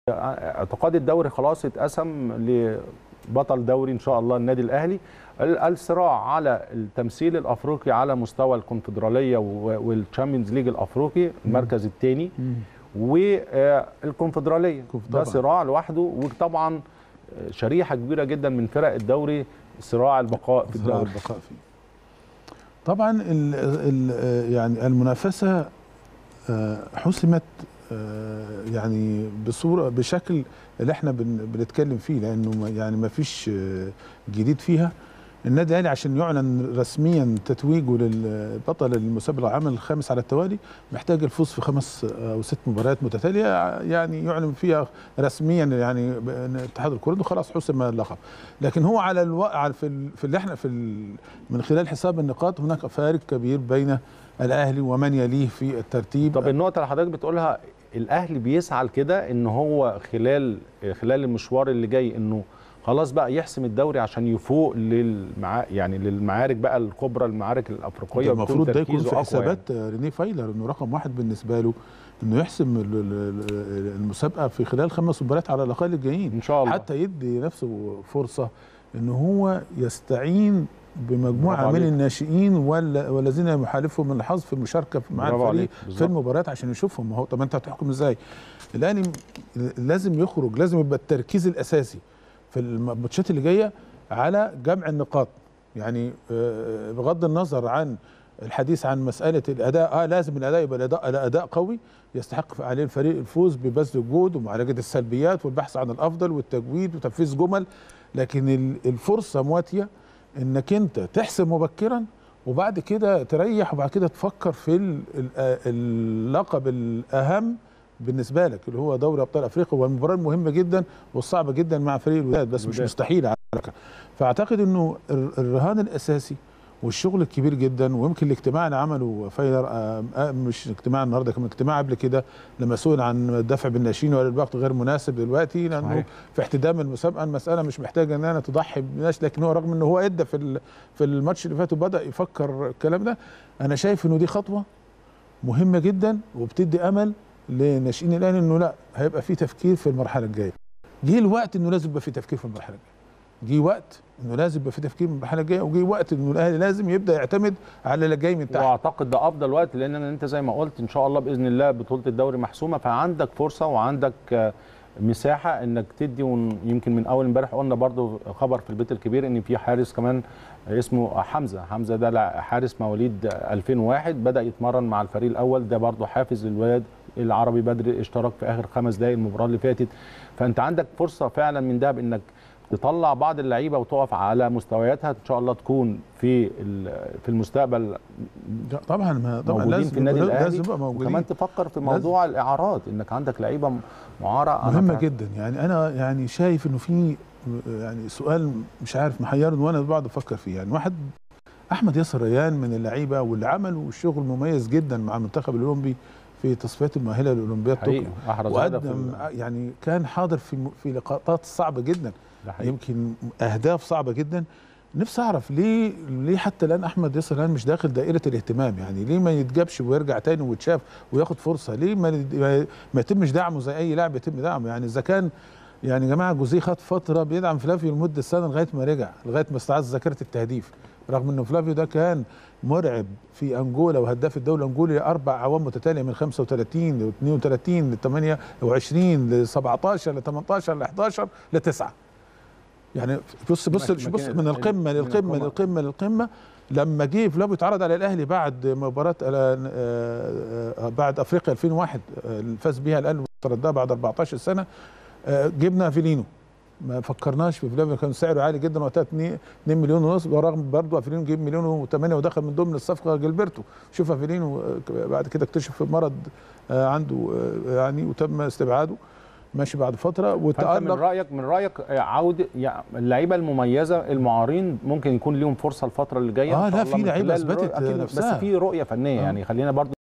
اعتقاد الدوري خلاص اتقسم لبطل دوري ان شاء الله النادي الاهلي ال- الصراع على التمثيل الافريقي على مستوى الكونفدراليه و- والتشامبيونز ليج الافريقي المركز الثاني والكونفدراليه ده طبعاً. صراع لوحده وطبعا شريحه كبيره جدا من فرق الدوري صراع البقاء في صراع الدوري البقاء فيه طبعا ال ال يعني المنافسه آه، حسمت آه، يعني بصوره بشكل اللي احنا بن- بنتكلم فيه لانه ما- يعني ما فيش آه، جديد فيها النادي الاهلي عشان يعلن رسميا تتويجه للبطل المسابقه العام الخامس على التوالي محتاج الفوز في خمس او ست مباريات متتاليه يعني يعلن فيها رسميا يعني بأن اتحاد الكره خلاص حسم اللقب لكن هو على الو... على في ال... في اللي احنا في ال... من خلال حساب النقاط هناك فارق كبير بين الاهلي ومن يليه في الترتيب طب النقطة اللي حضرتك بتقولها الأهلي بيسعى لكده إن هو خلال خلال المشوار اللي جاي إنه خلاص بقى يحسم الدوري عشان يفوق للمع يعني للمعارك بقى الكبرى المعارك الأفريقية ده ويكون المفروض ده يكون تركيزه في أقوى حسابات ريني فايلر انه رقم واحد بالنسبه له انه يحسم ال- ال- ال- المسابقه في خلال خمس مباريات على الاقل الجايين إن شاء الله حتى يدي نفسه فرصه ان هو يستعين بمجموعه برافو من عليك. الناشئين ولا والذين يحالفهم من الحظ في المشاركه مع برافو الفريق عليك، في بالظبط. المباريات عشان يشوفهم ما هو طب انت هتحكم ازاي؟ الاهلي لازم يخرج لازم يبقى التركيز الاساسي في الماتشات اللي جايه على جمع النقاط يعني آه، بغض النظر عن الحديث عن مساله الاداء اه لازم الاداء يبقى الاداء الاداء قوي يستحق عليه الفريق الفوز ببذل الجهد ومعالجه السلبيات والبحث عن الافضل والتجويد وتنفيذ جمل لكن ال- الفرصه مواتيه انك انت تحسم مبكرا وبعد كده تريح وبعد كده تفكر في ال- ال- اللقب الاهم بالنسبه لك اللي هو دوري ابطال افريقيا والمباراه المهمه جدا والصعبه جدا مع فريق الوداد بس مش الوداد. مستحيل على فكره فاعتقد انه الر- الرهان الاساسي والشغل الكبير جدا ويمكن الاجتماع اللي عمله فايلر آه، آه، مش اجتماع النهارده كمان اجتماع قبل كده لما سئل عن الدفع بالناشئين ولا الوقت غير مناسب دلوقتي لانه صحيح. في احتدام المسابقه المساله مش محتاجه ان انا تضحي بناس لكن هو رغم ان هو ادى في ال- في الماتش اللي فات وبدا يفكر الكلام ده انا شايف انه دي خطوه مهمه جدا وبتدي امل لناشئين الاهلي انه لا هيبقى في تفكير في المرحله الجايه جه الوقت انه لازم يبقى في تفكير في المرحله الجايه جه وقت انه لازم يبقى في تفكير في المرحله الجايه وجه وقت انه الاهلي لازم يبدا يعتمد على اللي جاي من تحت واعتقد ده افضل وقت لان انت زي ما قلت ان شاء الله باذن الله بطوله الدوري محسومه فعندك فرصه وعندك آه، مساحه انك تدي ون- يمكن من اول امبارح قلنا برضو خبر في البيت الكبير ان في حارس كمان اسمه حمزه حمزه ده لع- حارس مواليد 2001 بدا يتمرن مع الفريق الاول ده برضو حافز للولاد العربي بدري اشترك في اخر خمس دقائق المباراه اللي فاتت فانت عندك فرصه فعلا من ده بانك تطلع بعض اللعيبه وتقف على مستوياتها ان شاء الله تكون في ال- في المستقبل لا، طبعا ما طبعا موجودين لازم في النادي يبقى- الاهلي لازم يبقى موجودين وكمان تفكر في موضوع الاعارات انك عندك لعيبه معاره أنا مهمه فعلا- جدا يعني انا يعني شايف انه في يعني سؤال مش عارف محيرني وانا بقعد افكر فيه يعني واحد احمد ياسر ريان من اللعيبه واللي عملوا شغل مميز جدا مع المنتخب الاولمبي في تصفيات المؤهله للاولمبياد حقيقي طوكيو احرز هدف وقدم ال- يعني كان حاضر في في لقاءات صعبه جدا ده حقيقي. يمكن اهداف صعبه جدا نفسي اعرف ليه ليه حتى الان احمد ياسر الان مش داخل دائره الاهتمام يعني ليه ما يتجابش ويرجع تاني ويتشاف وياخد فرصه ليه ما ما- ما يتمش دعمه زي اي لاعب يتم دعمه يعني اذا كان يعني يا جماعه جوزيه خد فتره بيدعم فلافيو لمده سنه لغايه ما رجع لغايه ما استعاد ذاكره التهديف رغم انه فلافيو ده كان مرعب في انجولا وهداف الدوله الانجولي اربع اعوام متتاليه من 35 ل 32 ل 28 ل 17 ل 18 ل 11 ل 9 يعني بص بص مك- بص مكان- من القمه من للقمه القمة. للقمه للقمه لما جه فلافيو اتعرض على الاهلي بعد مباراه آه، آه، آه، بعد افريقيا 2001 آه، اللي فاز بيها الاهلي وترداها بعد 14 سنه آه، جبنا فيلينو ما فكرناش في فلافيو كان سعره عالي جدا وقتها 2 مليون ونص ورغم برضه افرينو جيب مليون و8 ودخل من ضمن الصفقه جilberto شوف افرينو آه، بعد كده اكتشف مرض آه، عنده آه، يعني وتم استبعاده ماشي بعد فتره فانت من وتالق رايك من رايك عوده يعني اللعيبه المميزه المعارين ممكن يكون ليهم فرصه الفتره اللي جايه آه، إن شاء لا، الله في من لعيبة خلال أثبتت رؤية- أكيد نفسها. بس في رؤيه فنيه آه. يعني خلينا برضو